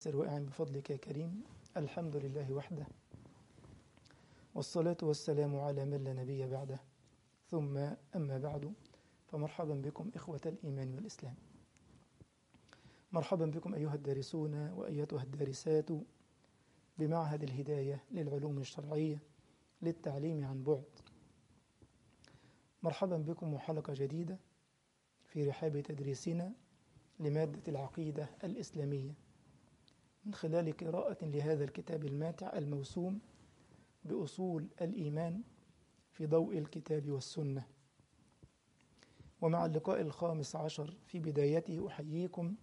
يسر وأعن بفضلك يا كريم الحمد لله وحده والصلاة والسلام على من لا نبي بعده ثم أما بعد فمرحبا بكم إخوة الإيمان والإسلام مرحبا بكم أيها الدارسون وأيتها الدارسات بمعهد الهداية للعلوم الشرعية للتعليم عن بعد مرحبا بكم وحلقة جديدة في رحاب تدريسنا لمادة العقيدة الإسلامية من خلال قراءة لهذا الكتاب الماتع الموسوم بأصول الإيمان في ضوء الكتاب والسنة ومع اللقاء الخامس عشر في بدايته أحييكم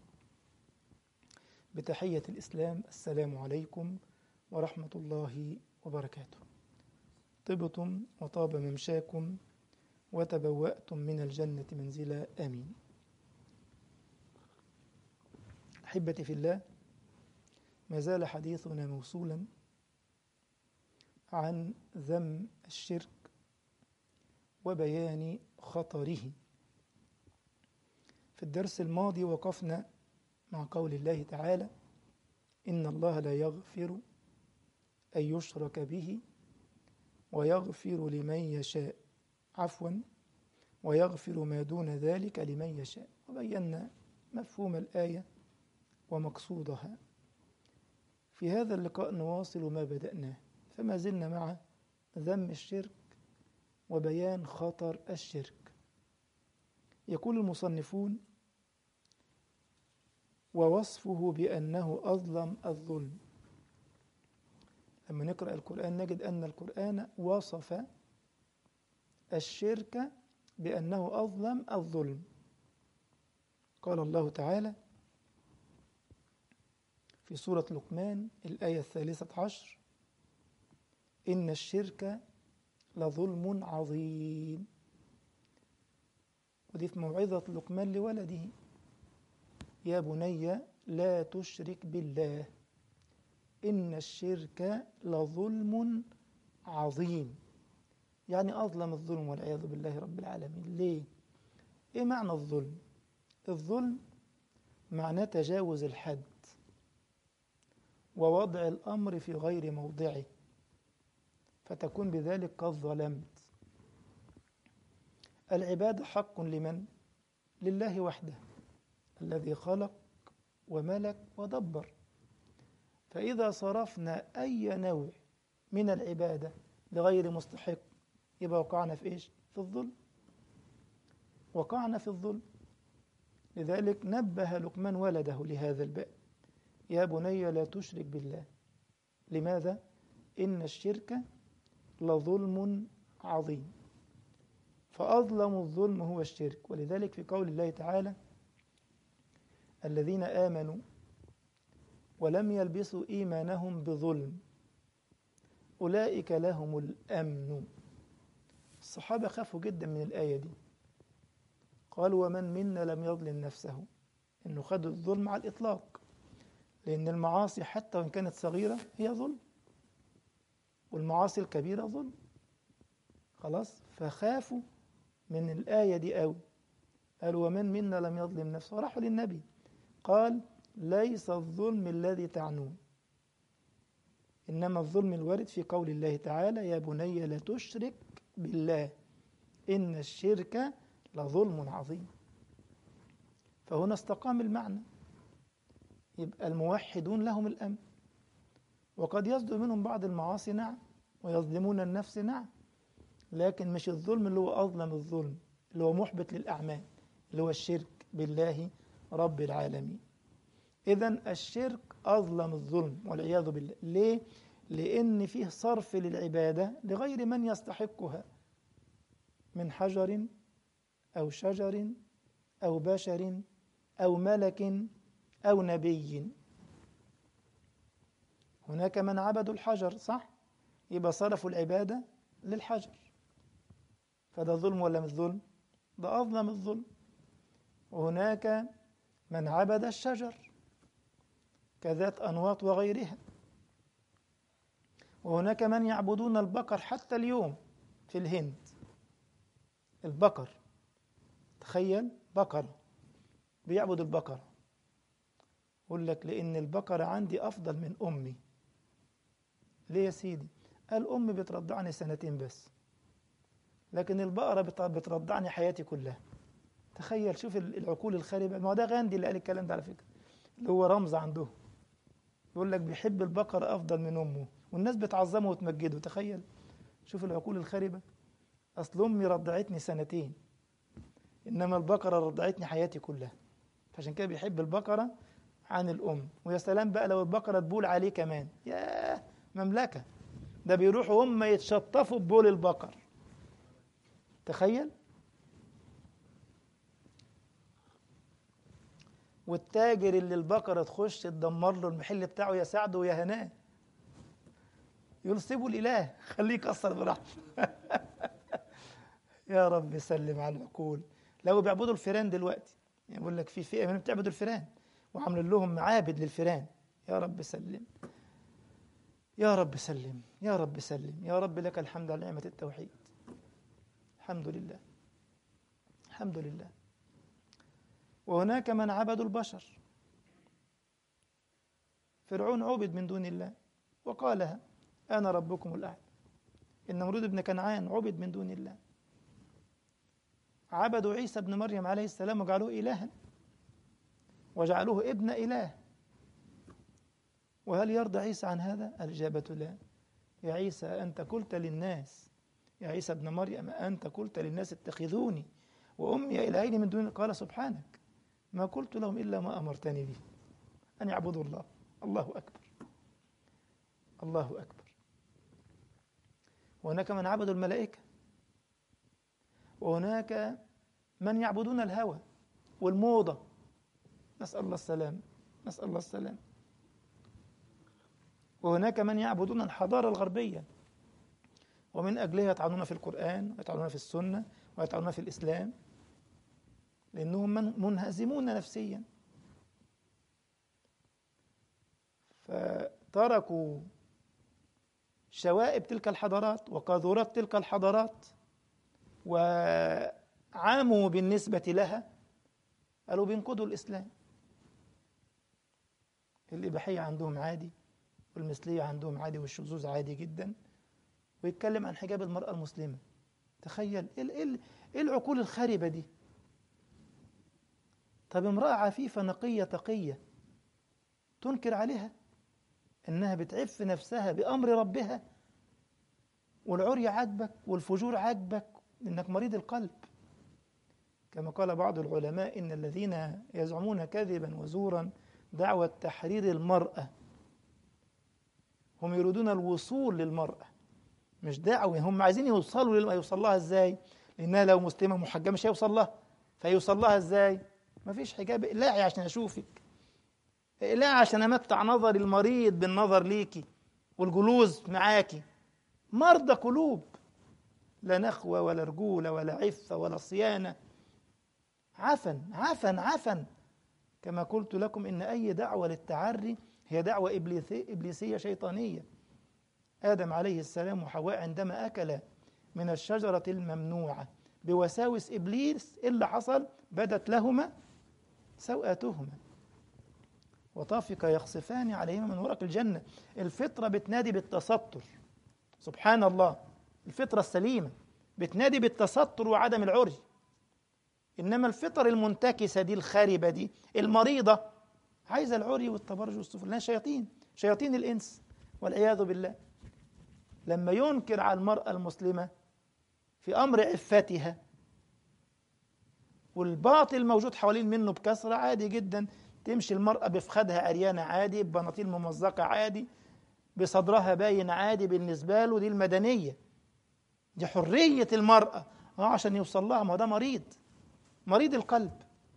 بتحية الإسلام السلام عليكم ورحمة الله وبركاته طبتم وطاب ممشاكم وتبوأتم من الجنة منزلا آمين أحبتي في الله ما زال حديثنا موصولا عن ذم الشرك وبيان خطره في الدرس الماضي وقفنا مع قول الله تعالى إن الله لا يغفر أن يشرك به ويغفر لمن يشاء عفوا ويغفر ما دون ذلك لمن يشاء وبينا مفهوم الآية ومقصودها في هذا اللقاء نواصل ما بدأناه فما زلنا مع ذم الشرك وبيان خطر الشرك يقول المصنفون ووصفه بأنه أظلم الظلم لما نقرأ القرآن نجد أن القرآن وصف الشرك بأنه أظلم الظلم قال الله تعالى في سورة لقمان الآية الثالثة عشر إن الشرك لظلم عظيم ودي في موعظة لقمان لولده يا بني لا تشرك بالله إن الشرك لظلم عظيم يعني أظلم الظلم والعياذ بالله رب العالمين ليه؟ إيه معنى الظلم؟ الظلم معناه تجاوز الحد ووضع الأمر في غير موضعه فتكون بذلك قد ظلمت العبادة حق لمن؟ لله وحده الذي خلق وملك ودبر فإذا صرفنا أي نوع من العبادة لغير مستحق يبقى وقعنا في إيش؟ في الظلم وقعنا في الظلم لذلك نبه لقمان ولده لهذا الباب يا بني لا تشرك بالله لماذا؟ إن الشرك لظلم عظيم فأظلم الظلم هو الشرك ولذلك في قول الله تعالى الذين آمنوا ولم يلبسوا إيمانهم بظلم أولئك لهم الأمن الصحابة خافوا جدا من الآية دي قالوا ومن منا لم يظلم نفسه إنه خد الظلم على الإطلاق لأن المعاصي حتى وإن كانت صغيرة هي ظلم والمعاصي الكبيرة ظلم خلاص فخافوا من الآية دي قوي قالوا ومن منا لم يظلم نفسه راحوا للنبي قال ليس الظلم الذي تعنون إنما الظلم الوارد في قول الله تعالى يا بني لا تشرك بالله إن الشرك لظلم عظيم فهنا استقام المعنى يبقى الموحدون لهم الأمن وقد يصدر منهم بعض المعاصي نعم ويظلمون النفس نعم لكن مش الظلم اللي هو أظلم الظلم اللي هو محبط للأعمال اللي هو الشرك بالله رب العالمين إذا الشرك أظلم الظلم والعياذ بالله ليه؟ لأن فيه صرف للعبادة لغير من يستحقها من حجر أو شجر أو بشر أو ملك أو نبي هناك من عبدوا الحجر صح؟ يبقى صرفوا العبادة للحجر فده ظلم ولا مش ظلم؟ ده أظلم الظلم وهناك من عبد الشجر كذات أنواط وغيرها وهناك من يعبدون البقر حتى اليوم في الهند البقر تخيل بقرة بيعبد البقرة يقول لك لأن البقرة عندي أفضل من أمي ليه يا سيدي قال أمي بترضعني سنتين بس لكن البقرة بت- بترضعني حياتي كلها تخيل شوف ال- العقول الخاربة ما هو ده غاندي اللي قال الكلام ده على فكرة اللي هو رمز عندهم يقول لك بيحب البقرة أفضل من أمه والناس بتعظمه وتمجده تخيل شوف العقول الخاربة أصل أمي رضعتني سنتين إنما البقرة رضعتني حياتي كلها فعشان كده بيحب البقرة عن الأم ويا سلام بقى لو البقرة تبول عليه كمان ياه مملكة ده بيروحوا هم يتشطفوا ببول البقر تخيل والتاجر اللي البقرة تخش تدمر له المحل بتاعه يا سعده ويا هناه يقول سيبوا الإله خليه يكسر براحته يا رب سلم على العقول لو بيعبدوا الفيران دلوقتي يعني بيقول لك في فئة من بتعبد الفيران وعاملين لهم معابد للفيران يا رب سلم يا رب سلم يا رب سلم يا رب لك الحمد على نعمة التوحيد الحمد لله الحمد لله وهناك من عبدوا البشر فرعون عبد من دون الله وقالها أنا ربكم الأعلى إن نمرود بن كنعان عبد من دون الله عبدوا عيسى ابن مريم عليه السلام وجعلوه إلها وجعلوه ابن إله وهل يرضى عيسى عن هذا؟ الإجابة لا يا عيسى أنت قلت للناس يا عيسى ابن مريم أنت قلت للناس اتخذوني وأمي إلهين من دون قال سبحانك ما قلت لهم إلا ما أمرتني به أن يعبدوا الله الله أكبر الله أكبر وهناك من عبدوا الملائكة وهناك من يعبدون الهوى والموضة نسأل الله السلام نسأل الله السلام وهناك من يعبدون الحضارة الغربية ومن أجلها يطعنون في القرآن ويطعنون في السنة ويطعنون في الإسلام لأنهم من منهزمون نفسيا فتركوا شوائب تلك الحضارات وقاذورات تلك الحضارات وعاموا بالنسبة لها قالوا بينقضوا الإسلام الإباحية عندهم عادي والمثلية عندهم عادي والشذوذ عادي جدا ويتكلم عن حجاب المرأة المسلمة تخيل إيه إيه إيه العقول الخاربة دي طب امرأة عفيفة نقية تقية تنكر عليها إنها بتعف نفسها بأمر ربها والعري عاجبك والفجور عاجبك إنك مريض القلب كما قال بعض العلماء إن الذين يزعمون كذبا وزورا دعوة تحرير المرأة هم يريدون الوصول للمرأة مش دعوة هم عايزين يوصلوا للمرأة يوصل لها ازاي لأنها لو مسلمة محجبة مش هيوصل لها فيوصل لها ازاي مفيش حجاب اقلعي عشان أشوفك اقلعي عشان أمتع نظر المريض بالنظر ليكي والجلوس معاكي مرضى قلوب لا نخوة ولا رجولة ولا عفة ولا صيانة عفن عفن عفن كما قلت لكم إن أي دعوة للتعري هي دعوة إبليسية شيطانية آدم عليه السلام وحواء عندما أكل من الشجرة الممنوعة بوساوس إبليس إيه اللي حصل بدت لهما سوءاتهما وطافق يخصفان عليهما من ورق الجنة الفطرة بتنادي بالتستر سبحان الله الفطرة السليمة بتنادي بالتستر وعدم العري إنما الفطر المنتكسة دي الخاربة دي المريضة عايزة العري والتبرج والسفل لأنها شياطين شياطين الإنس والعياذ بالله لما ينكر على المرأة المسلمة في أمر عفتها والباطل موجود حوالين منه بكثرة عادي جدا تمشي المرأة بفخدها عريانة عادي ببناطيل ممزقة عادي بصدرها باين عادي بالنسبة له دي المدنية دي حرية المرأة اه عشان يوصل لها ما ده مريض مريض القلب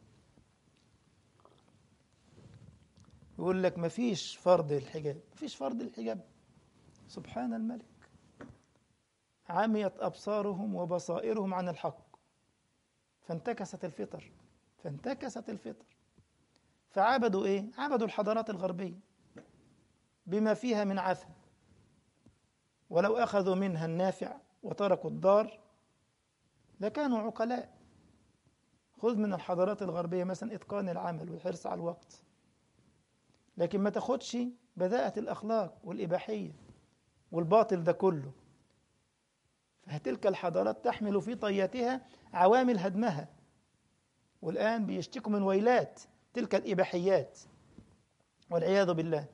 يقول لك مفيش فرض الحجاب مفيش فرض الحجاب سبحان الملك عميت أبصارهم وبصائرهم عن الحق فانتكست الفطر فانتكست الفطر فعبدوا ايه عبدوا الحضارات الغربية بما فيها من عفن ولو أخذوا منها النافع وتركوا الضار لكانوا عقلاء خذ من الحضارات الغربية مثلا إتقان العمل والحرص على الوقت لكن ما تاخدش بذاءة الأخلاق والإباحية والباطل ده كله فتلك الحضارات تحمل في طياتها عوامل هدمها والآن بيشتكوا من ويلات تلك الإباحيات والعياذ بالله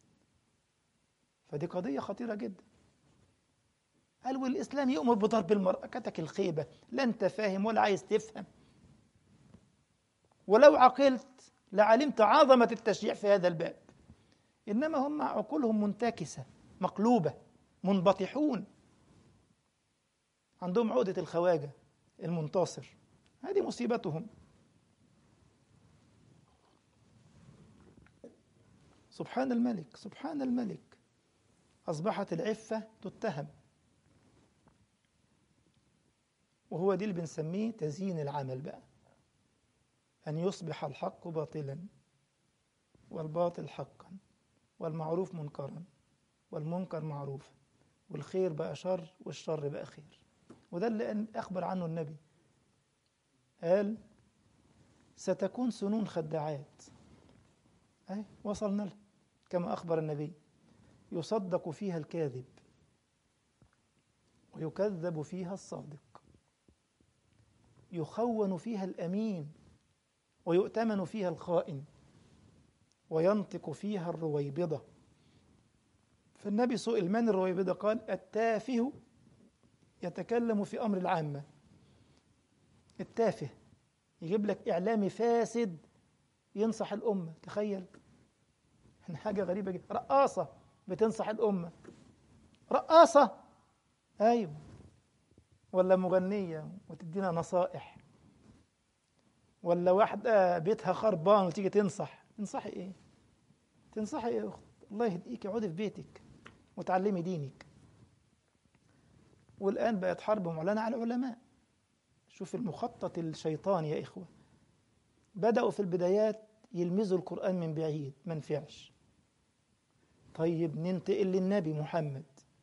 فدي قضية خطيرة جدا قال والإسلام يؤمر بضرب المرأة كتك الخيبة لا أنت فاهم ولا عايز تفهم ولو عقلت لعلمت عظمة التشريع في هذا الباب إنما هم عقولهم منتكسة مقلوبة منبطحون عندهم عقدة الخواجة المنتصر هذه مصيبتهم سبحان الملك سبحان الملك أصبحت العفة تتهم وهو دي اللي بنسميه تزيين العمل بقى أن يصبح الحق باطلا والباطل حقا والمعروف منكرا والمنكر معروفا والخير بقى شر والشر بقى خير وده اللي أخبر عنه النبي قال ستكون سنون خداعات أي وصلنا له كما أخبر النبي يصدق فيها الكاذب ويكذب فيها الصادق يخون فيها الأمين ويؤتمن فيها الخائن وينطق فيها الرويبضة فالنبي سئل من الرويبضة قال التافه يتكلم في أمر العامة التافه يجيب لك إعلامي فاسد ينصح الأمة تخيل حاجة غريبة جدا رقاصة بتنصح الأمة رقاصة أيوة ولا مغنية وتدينا نصائح ولا واحدة بيتها خربان وتيجي تنصح تنصحي إيه؟ تنصحي إيه يا أخت؟ الله يهديك اقعدي في بيتك وتعلمي دينك والآن بقت حرب معلنة على العلماء شوف المخطط الشيطاني يا إخوة بدأوا في البدايات يلمزوا القرآن من بعيد ما نفعش طيب ننتقل للنبي محمد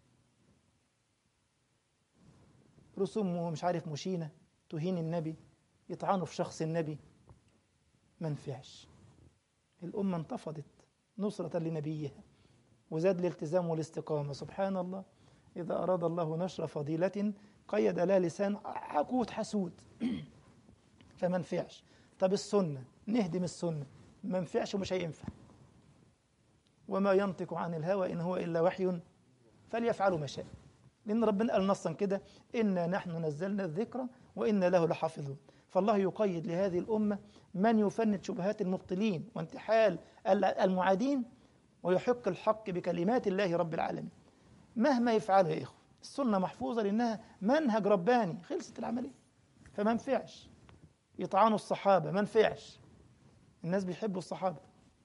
رسوم مش عارف مشينة تهين النبي يطعنوا في شخص النبي ما نفعش الأمة انتفضت نصرة لنبيها وزاد الالتزام والاستقامة سبحان الله إذا أراد الله نشر فضيلة قيد لها لسان عقود حسود فما نفعش طب السنة نهدم السنة ما نفعش ومش هينفع وما ينطق عن الهوى إن هو إلا وحي فليفعلوا ما شاء لأن ربنا قال نصا كده إنا نحن نزلنا الذكر وإنا له لحافظون فالله يقيد لهذه الأمة من يفند شبهات المبطلين وانتحال المعادين ويحق الحق بكلمات الله رب العالمين مهما يفعله يا إخوة السنة محفوظة لأنها منهج رباني خلصت العملية فما نفعش يطعنوا الصحابة ما نفعش الناس بيحبوا الصحابة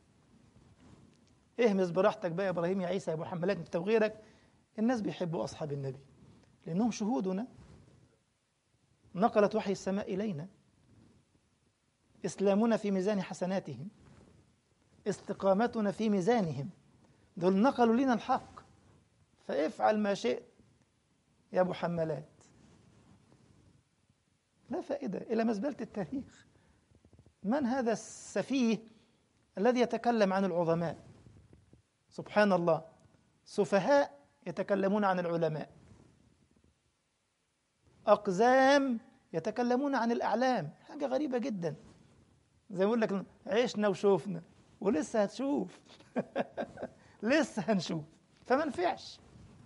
اهمس براحتك بقى يا إبراهيم يا عيسى يا أبو حمالات أنت وغيرك الناس بيحبوا أصحاب النبي لأنهم شهودنا نقلت وحي السماء إلينا إسلامنا في ميزان حسناتهم استقامتنا في ميزانهم دول نقلوا لنا الحق فافعل ما شئت يا أبو حمالات لا فائدة إلى مزبلة التاريخ من هذا السفيه الذي يتكلم عن العظماء سبحان الله سفهاء يتكلمون عن العلماء أقزام يتكلمون عن الأعلام حاجة غريبة جدا زي ما يقول لك عشنا وشوفنا ولسه هتشوف لسه هنشوف فما نفعش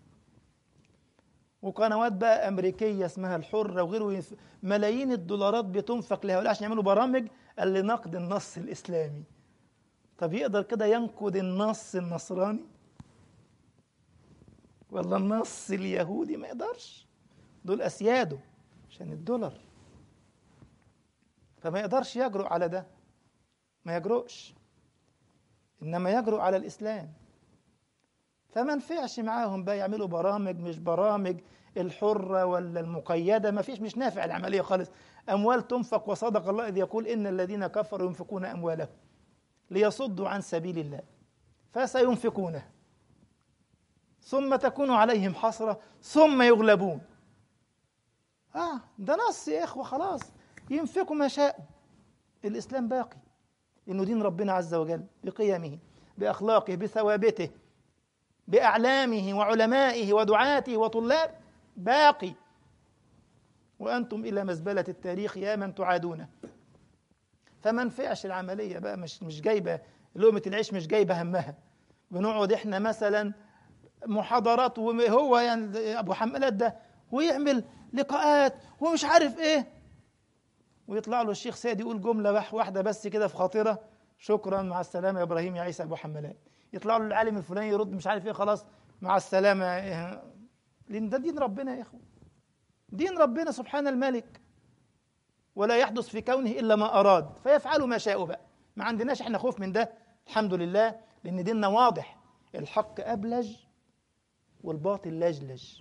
وقنوات بقى أمريكية اسمها الحرة وغيره ملايين الدولارات بتنفق لهؤلاء عشان يعملوا برامج لنقد النص الإسلامي طب يقدر كده ينقد النص النصراني ولا النص اليهودي ما يقدرش دول أسياده عشان الدولار فما يقدرش يجرؤ على ده ما يجرؤش إنما يجرؤ على الإسلام فما نفعش معاهم بقى يعملوا برامج مش برامج الحرة ولا المقيدة ما فيش مش نافع العملية خالص أموال تنفق وصدق الله إذ يقول إن الذين كفروا ينفقون أموالهم ليصدوا عن سبيل الله فسينفقونه ثم تكون عليهم حسرة ثم يغلبون آه ده نص يا إخوة خلاص ينفقوا ما شاءوا الإسلام باقي إنه دين ربنا عز وجل بقيمه بأخلاقه بثوابته بأعلامه وعلمائه ودعاته وطلاب باقي وأنتم إلى مزبلة التاريخ يا من تعادونه فما نفعش العملية بقى مش مش جايبة لقمة العيش مش جايبة همها بنقعد احنا مثلا محاضرات وهو يعني ابو حمالات ده ويعمل لقاءات ومش عارف ايه ويطلع له الشيخ سيد يقول جمله واحده بس كده في خاطره شكرا مع السلامه يا ابراهيم يا عيسى ابو حمالات يطلع له العالم الفلاني يرد مش عارف ايه خلاص مع السلامه لان ده دين ربنا يا اخوه دين ربنا سبحان الملك ولا يحدث في كونه الا ما اراد فيفعلوا ما شاءوا بقى ما عندناش احنا خوف من ده الحمد لله لان ديننا واضح الحق ابلج والباطل لجلج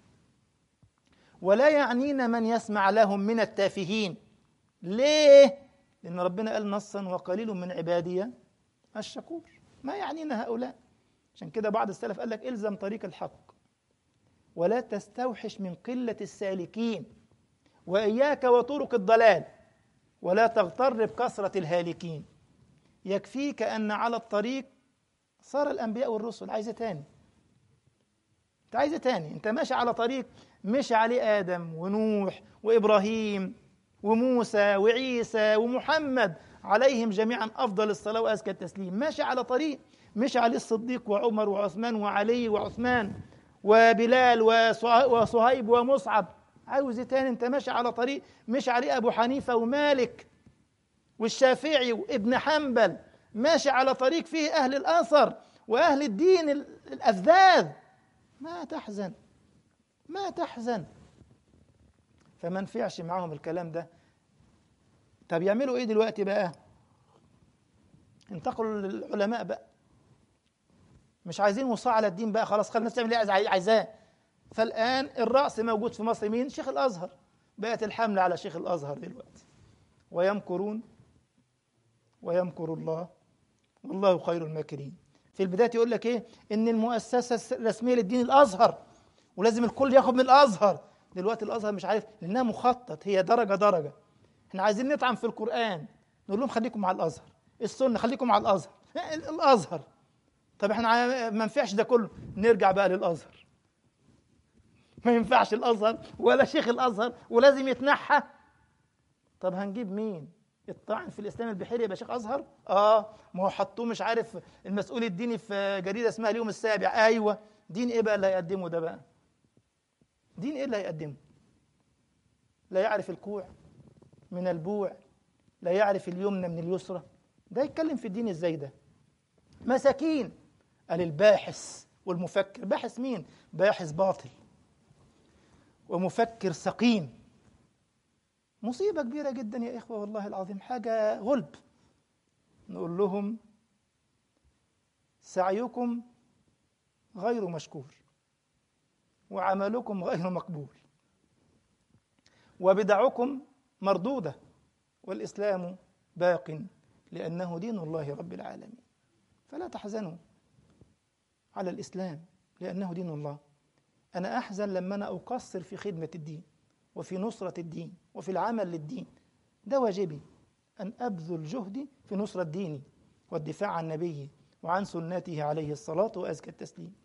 ولا يعنينا من يسمع لهم من التافهين ليه لان ربنا قال نصا وقليل من عبادي الشكور ما يعنينا هؤلاء عشان كده بعض السلف قال لك الزم طريق الحق ولا تستوحش من قله السالكين واياك وطرق الضلال ولا تغتر بكثره الهالكين يكفيك ان على الطريق صار الانبياء والرسل عايزه تاني انت عايزه تاني انت ماشي على طريق مشي عليه ادم ونوح وابراهيم وموسى وعيسى ومحمد عليهم جميعا افضل الصلاه وازكى التسليم ماشي على طريق مشي عليه الصديق وعمر وعثمان وعلي وعثمان وبلال وصهيب ومصعب عاوز ايه تاني انت ماشي على طريق مشي عليه ابو حنيفه ومالك والشافعي وابن حنبل ماشي على طريق فيه اهل الاثر واهل الدين الافذاذ ما تحزن ما تحزن فما نفعش معاهم الكلام ده طب يعملوا ايه دلوقتي بقى انتقلوا للعلماء بقى مش عايزين وصاع على الدين بقى خلاص خلي الناس تعمل اللي عايزاه فالان الراس موجود في مصر مين شيخ الازهر بقت الحمله على شيخ الازهر دلوقتي ويمكرون ويمكر الله والله خير الماكرين في البدايه يقول لك ايه ان المؤسسه الرسميه للدين الازهر ولازم الكل ياخد من الازهر دلوقتي الازهر مش عارف لانها مخطط هي درجه درجه احنا عايزين نطعن في القران نقول لهم خليكم مع الازهر السنه خليكم مع الازهر الازهر طب احنا ما ينفعش ده كله نرجع بقى للازهر ما ينفعش الازهر ولا شيخ الازهر ولازم يتنحى طب هنجيب مين الطعن في الاسلام البحيري يبقى شيخ ازهر اه ما هو حطوه مش عارف المسؤول الديني في جريده اسمها اليوم السابع ايوه دين ايه بقى اللي هيقدمه ده بقى دين ايه اللي هيقدمه لا يعرف الكوع من البوع لا يعرف اليمنى من اليسرى ده يتكلم في الدين ازاي ده مساكين قال الباحث والمفكر باحث مين باحث باطل ومفكر سقيم مصيبة كبيرة جدا يا إخوة والله العظيم حاجة غلب نقول لهم سعيكم غير مشكور وعملكم غير مقبول وبدعكم مردودة والإسلام باق لأنه دين الله رب العالمين فلا تحزنوا على الإسلام لأنه دين الله أنا أحزن لما أنا أقصر في خدمة الدين وفي نصرة الدين وفي العمل للدين ده واجبي أن أبذل جهدي في نصرة ديني والدفاع عن نبيه وعن سنته عليه الصلاة وأزكى التسليم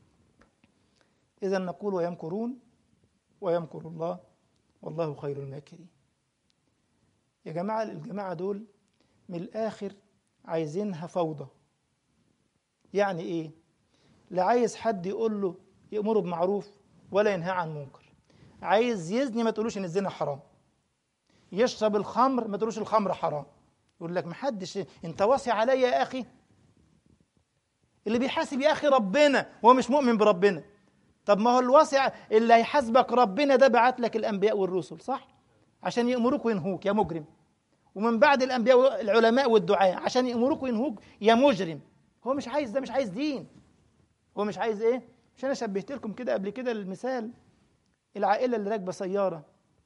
إذا نقول ويمكرون ويمكر الله والله خير الماكرين يا جماعة الجماعة دول من الآخر عايزينها فوضى يعني إيه؟ لا عايز حد يقول له يأمره بمعروف ولا ينهى عن منكر عايز يزني ما تقولوش ان الزنا حرام يشرب الخمر ما تقولوش الخمر حرام يقول لك محدش انت واصي عليا يا اخي اللي بيحاسب يا اخي ربنا وهو مش مؤمن بربنا طب ما هو الواسع اللي هيحاسبك ربنا ده بعت لك الانبياء والرسل صح عشان يامروك وينهوك يا مجرم ومن بعد الانبياء العلماء والدعاء عشان يامروك وينهوك يا مجرم هو مش عايز ده مش عايز دين هو مش عايز ايه مش انا شبهت لكم كده قبل كده المثال العائله اللي راكبه سياره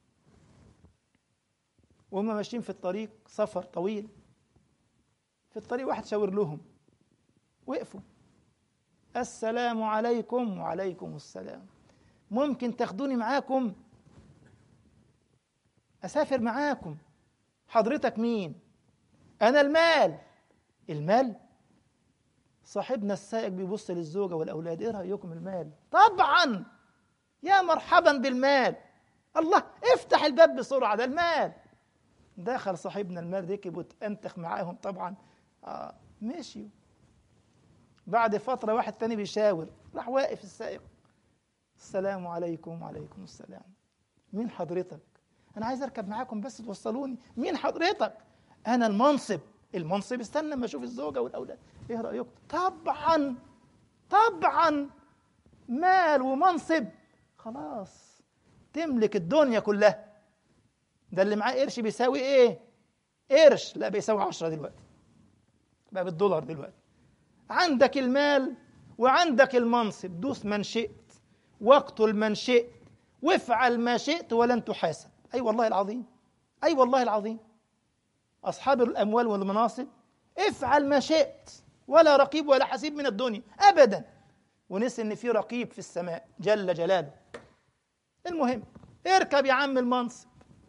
وهم ماشيين في الطريق سفر طويل في الطريق واحد شاور لهم وقفوا السلام عليكم وعليكم السلام ممكن تاخدوني معاكم اسافر معاكم حضرتك مين انا المال المال صاحبنا السائق بيبص للزوجة والأولاد إيه رأيكم المال طبعا يا مرحبا بالمال الله افتح الباب بسرعة ده المال دخل صاحبنا المال ركب وتأنتخ معاهم طبعا آه مشيوا بعد فترة واحد تاني بيشاور راح واقف السائق السلام عليكم وعليكم السلام مين حضرتك انا عايز اركب معاكم بس توصلوني مين حضرتك انا المنصب المنصب استنى ما اشوف الزوجه والاولاد ايه رايكم طبعا طبعا مال ومنصب خلاص تملك الدنيا كلها ده اللي معاه قرش بيساوي ايه قرش لا بيساوي عشرة دلوقتي بقى بالدولار دلوقتي عندك المال وعندك المنصب دوس من شئت واقتل من شئت وافعل ما شئت ولن تحاسب اي أيوة والله العظيم اي أيوة والله العظيم اصحاب الاموال والمناصب افعل ما شئت ولا رقيب ولا حسيب من الدنيا ابدا ونسي ان في رقيب في السماء جل جلاله المهم اركب يا عم المنصب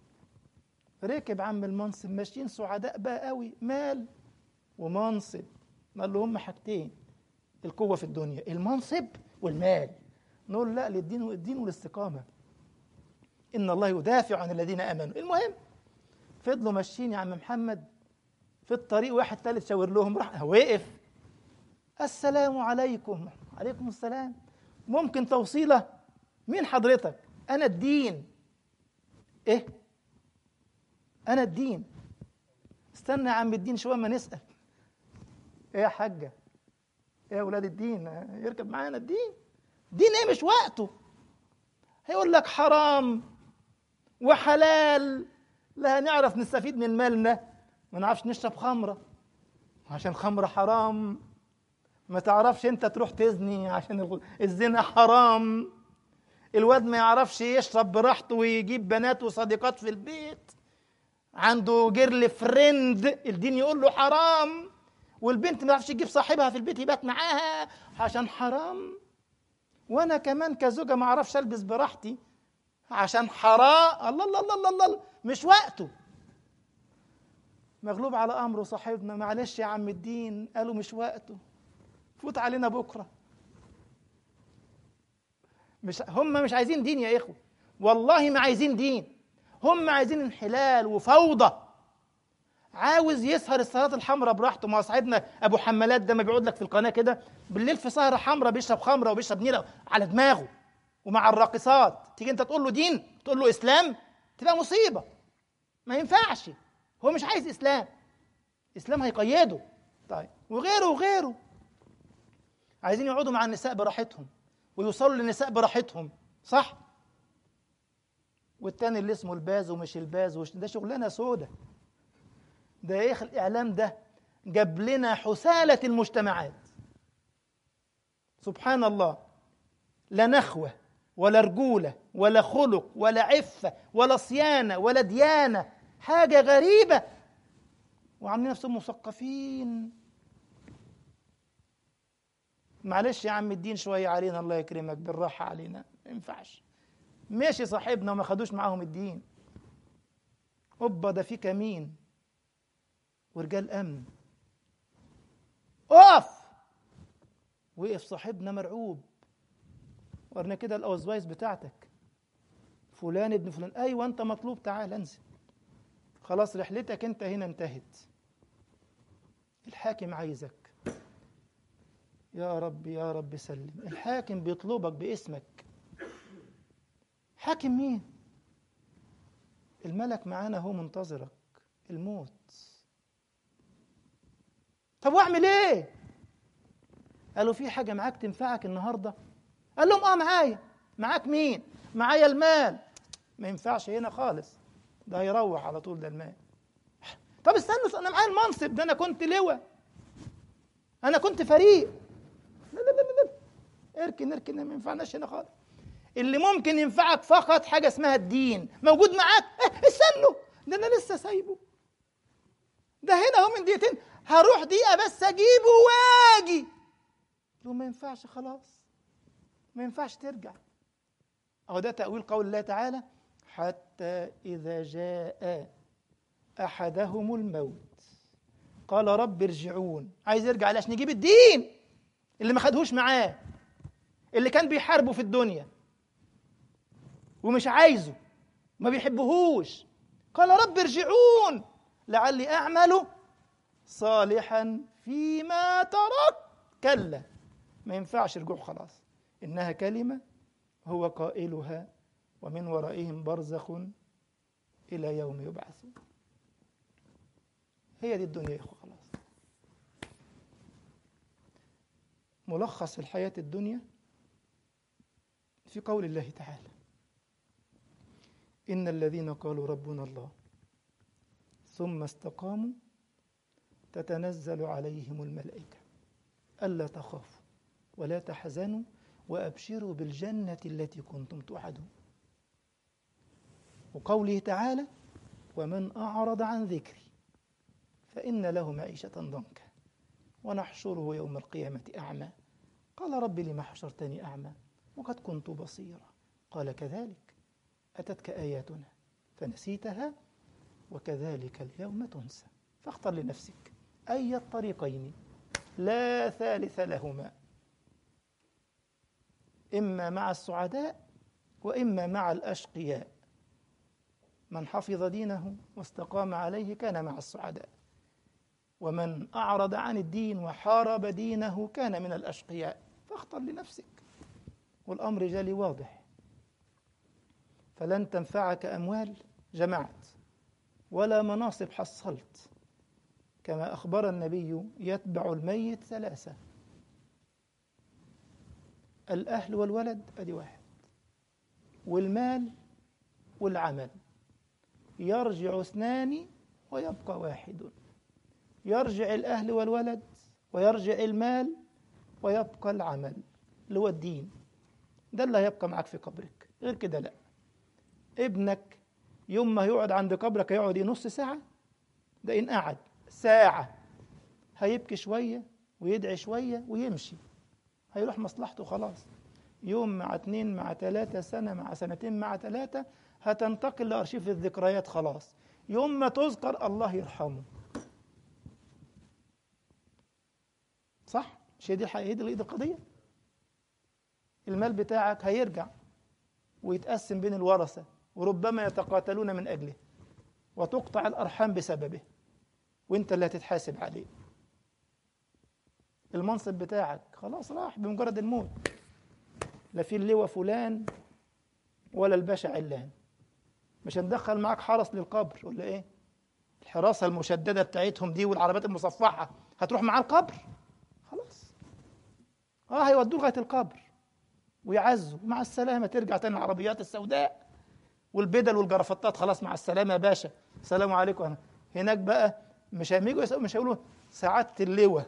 ركب عم المنصب ماشيين سعداء بقى قوي مال ومنصب ما اللي هم حاجتين القوة في الدنيا المنصب والمال نقول لا للدين والدين والاستقامة إن الله يدافع عن الذين آمنوا المهم فضلوا ماشيين يا عم محمد في الطريق واحد ثالث شاور لهم راح وقف السلام عليكم عليكم السلام ممكن توصيلة مين حضرتك أنا الدين إيه أنا الدين استنى يا عم الدين شوية ما نسأل إيه يا حاجة إيه يا أولاد الدين يركب معانا الدين دين إيه مش وقته هيقول لك حرام وحلال لا هنعرف نستفيد من مالنا ما نعرفش نشرب خمرة عشان خمرة حرام ما تعرفش انت تروح تزني عشان الزنا حرام الواد ما يعرفش يشرب براحته ويجيب بنات وصديقات في البيت عنده جيرل فريند الدين يقول له حرام والبنت ما تعرفش تجيب صاحبها في البيت يبات معاها عشان حرام وانا كمان كزوجه ما اعرفش البس براحتي عشان حرام الله الله الله الله, الله. مش وقته مغلوب على امره صاحبنا معلش يا عم الدين قالوا مش وقته فوت علينا بكره مش هم مش عايزين دين يا اخوه والله ما عايزين دين هم عايزين انحلال وفوضى عاوز يسهر السهرات الحمراء براحته ما صاحبنا ابو حمالات ده ما بيقعد لك في القناه كده بالليل في سهره حمراء بيشرب خمره وبيشرب نيره على دماغه ومع الراقصات تيجي انت تقول له دين تقول له اسلام تبقى مصيبه ما ينفعش هو مش عايز اسلام اسلام هيقيده طيب وغيره وغيره عايزين يقعدوا مع النساء براحتهم ويوصلوا للنساء براحتهم صح والتاني اللي اسمه الباز ومش الباز وش ده شغلانه سودة ده ايه الاعلام ده جاب لنا حسالة المجتمعات سبحان الله لا نخوة ولا رجولة ولا خلق ولا عفة ولا صيانة ولا ديانة حاجة غريبة وعاملين نفسهم مثقفين معلش يا عم الدين شوية علينا الله يكرمك بالراحة علينا ما ينفعش ماشي صاحبنا وما خدوش معاهم الدين اوبا ده في كمين ورجال امن اقف وقف صاحبنا مرعوب ورنا كده الاوزوايز بتاعتك فلان ابن فلان ايوه انت مطلوب تعال انزل خلاص رحلتك انت هنا انتهت الحاكم عايزك يا رب يا رب سلم الحاكم بيطلبك باسمك حاكم مين الملك معانا هو منتظرك الموت طب واعمل ايه قالوا في حاجه معاك تنفعك النهارده قال لهم اه معايا معاك مين معايا المال ما ينفعش هنا خالص ده هيروح على طول ده المال طب استنى انا معايا المنصب ده انا كنت لواء انا كنت فريق لا لا لا لا اركن اركن ما ينفعناش هنا خالص اللي ممكن ينفعك فقط حاجه اسمها الدين موجود معاك اه استنوا ده انا لسه سايبه ده هنا اهو من دقيقتين هروح دقيقه بس اجيبه واجي له ما ينفعش خلاص ما ينفعش ترجع اهو ده تاويل قول الله تعالى حتى اذا جاء احدهم الموت قال رب ارجعون عايز يرجع عشان يجيب الدين اللي ما خدهوش معاه اللي كان بيحاربه في الدنيا ومش عايزه ما بيحبهوش قال رب ارجعون لعلي أعمل صالحا فيما ترك كلا ما ينفعش رجوع خلاص إنها كلمة هو قائلها ومن ورائهم برزخ إلى يوم يبعثون هي دي الدنيا يا إخوة خلاص ملخص الحياة الدنيا في قول الله تعالى إن الذين قالوا ربنا الله ثم استقاموا تتنزل عليهم الملائكة ألا تخافوا ولا تحزنوا وأبشروا بالجنة التي كنتم توعدون وقوله تعالى ومن أعرض عن ذكري فإن له معيشة ضنكا ونحشره يوم القيامة أعمى قال رب لم حشرتني أعمى وقد كنت بصيرا قال كذلك أتتك آياتنا فنسيتها وكذلك اليوم تنسى فاختر لنفسك أي الطريقين لا ثالث لهما إما مع السعداء وإما مع الأشقياء من حفظ دينه واستقام عليه كان مع السعداء ومن أعرض عن الدين وحارب دينه كان من الأشقياء فاختر لنفسك والأمر جالي واضح فلن تنفعك أموال جمعت ولا مناصب حصلت كما أخبر النبي يتبع الميت ثلاثة الأهل والولد أدي واحد والمال والعمل يرجع اثنان ويبقى واحد يرجع الأهل والولد ويرجع المال ويبقى العمل اللي هو الدين ده اللي هيبقى معاك في قبرك غير كده لا ابنك يوم ما يقعد عند قبرك يقعد نص ساعة ده إن قعد ساعة هيبكي شوية ويدعي شوية ويمشي هيروح مصلحته خلاص يوم مع اتنين مع تلاتة سنة مع سنتين مع تلاتة هتنتقل لأرشيف الذكريات خلاص يوم ما تذكر الله يرحمه صح؟ مش هي دي هي دي القضية؟ المال بتاعك هيرجع ويتقسم بين الورثة وربما يتقاتلون من أجله وتقطع الأرحام بسببه وانت اللي هتتحاسب عليه المنصب بتاعك خلاص راح بمجرد الموت لا في اللواء فلان ولا الباشا علان مش هندخل معاك حرس للقبر ولا ايه الحراسة المشددة بتاعتهم دي والعربيات المصفحة هتروح معاه القبر خلاص اه هيودوه لغاية القبر ويعزوا مع السلامة ترجع تاني العربيات السوداء والبدل والجرافطات خلاص مع السلامة يا باشا السلام عليكم هناك بقى مش هيجوا مش هيقولوا سعادة اللواء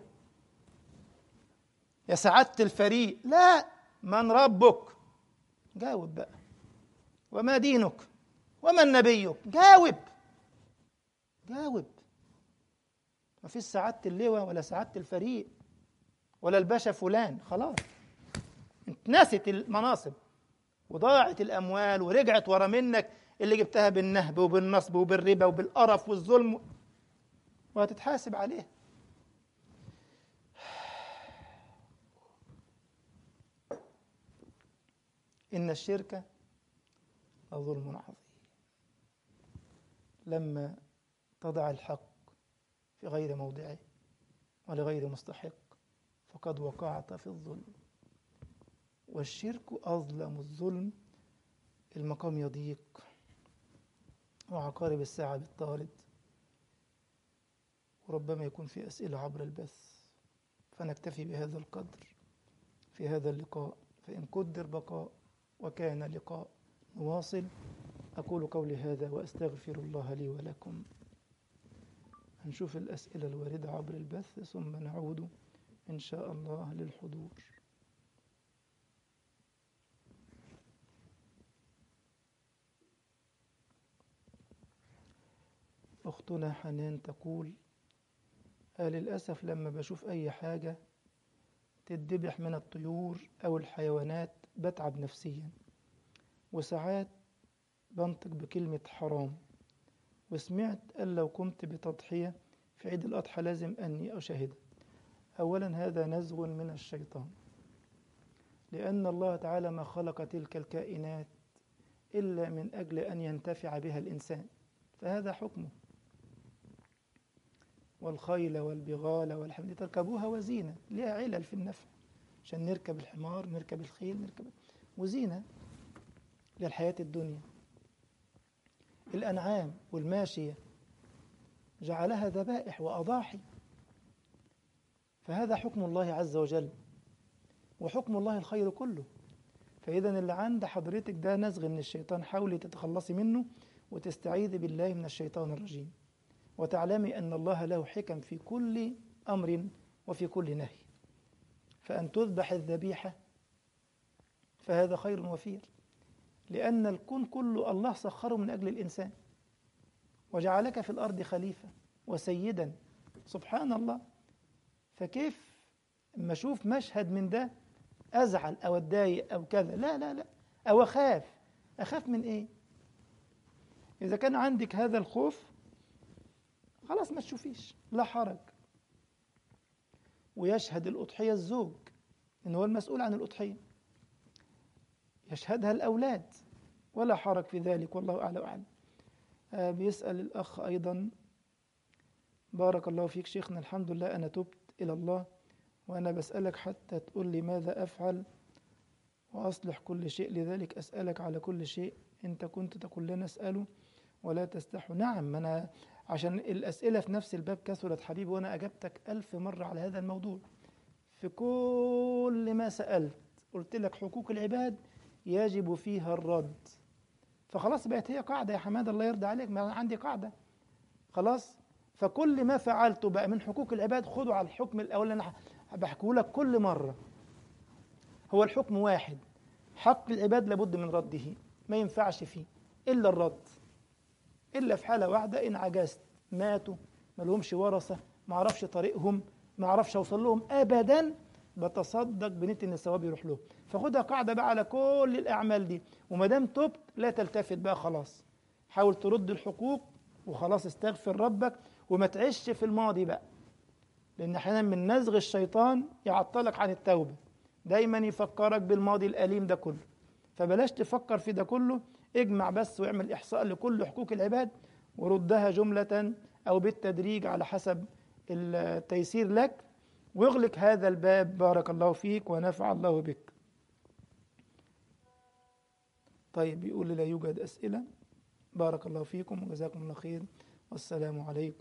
يا سعادة الفريق لا من ربك جاوب بقى وما دينك ومن نبيك جاوب جاوب ما فيش سعادة اللواء ولا سعادة الفريق ولا الباشا فلان خلاص اتنست المناصب وضاعت الأموال ورجعت ورا منك اللي جبتها بالنهب وبالنصب وبالربا وبالقرف والظلم وهتتحاسب عليه إن الشرك لظلم عظيم لما تضع الحق في غير موضعه ولغير مستحق فقد وقعت في الظلم والشرك أظلم الظلم المقام يضيق وعقارب الساعة بالطارد وربما يكون في أسئلة عبر البث فنكتفي بهذا القدر في هذا اللقاء فإن قدر بقاء وكان لقاء نواصل أقول قولي هذا وأستغفر الله لي ولكم هنشوف الأسئلة الواردة عبر البث ثم نعود إن شاء الله للحضور أختنا حنان تقول آه للأسف لما بشوف أي حاجة تتذبح من الطيور أو الحيوانات بتعب نفسيا وساعات بنطق بكلمة حرام وسمعت أن لو قمت بتضحية في عيد الأضحى لازم أني أشاهدها أولا هذا نزغ من الشيطان لأن الله تعالى ما خلق تلك الكائنات إلا من أجل أن ينتفع بها الإنسان فهذا حكمه والخيل والبغال والحمد تركبوها وزينة لها علل في النفع عشان نركب الحمار نركب الخيل نركب وزينة للحياة الدنيا الأنعام والماشية جعلها ذبائح وأضاحي فهذا حكم الله عز وجل وحكم الله الخير كله فإذا اللي عند حضرتك ده نزغ من الشيطان حاولي تتخلصي منه وتستعيذي بالله من الشيطان الرجيم وتعلمي أن الله له حكم في كل أمر وفي كل نهي فأن تذبح الذبيحة فهذا خير وفير لأن الكون كله الله سخره من أجل الإنسان وجعلك في الأرض خليفة وسيدا سبحان الله فكيف اما اشوف مشهد من ده ازعل او اتضايق او كذا لا لا لا او اخاف اخاف من ايه اذا كان عندك هذا الخوف خلاص ما تشوفيش لا حرج ويشهد الأضحية الزوج إن هو المسؤول عن الأضحية يشهدها الأولاد ولا حرج في ذلك والله أعلى وأعلم آه بيسأل الأخ أيضا بارك الله فيك شيخنا الحمد لله أنا تبت إلى الله وأنا بسألك حتى تقول لي ماذا أفعل وأصلح كل شيء لذلك أسألك على كل شيء أنت كنت تقول لنا اسأله ولا تستحوا نعم أنا عشان الأسئلة في نفس الباب كثرت حبيبي وأنا أجبتك ألف مرة على هذا الموضوع في كل ما سألت قلت لك حقوق العباد يجب فيها الرد فخلاص بقت هي قاعدة يا حماد الله يرضى عليك ما عندي قاعدة خلاص فكل ما فعلته بقى من حقوق العباد خده على الحكم الأول أنا بحكيه لك كل مرة هو الحكم واحد حق العباد لابد من رده ما ينفعش فيه إلا الرد إلا في حالة واحدة إن عجزت ماتوا ما لهمش ورثة ما اعرفش طريقهم ما اعرفش اوصل لهم ابدا بتصدق بنية ان الثواب يروح لهم فخدها قاعده بقى على كل الاعمال دي وما دام تبت لا تلتفت بقى خلاص حاول ترد الحقوق وخلاص استغفر ربك وما تعيش في الماضي بقى لان احيانا من نزغ الشيطان يعطلك عن التوبه دايما يفكرك بالماضي الاليم ده كله فبلاش تفكر في ده كله اجمع بس واعمل احصاء لكل حقوق العباد وردها جمله او بالتدريج على حسب التيسير لك واغلق هذا الباب بارك الله فيك ونفع الله بك طيب بيقول لا يوجد أسئلة بارك الله فيكم وجزاكم الله خير والسلام عليكم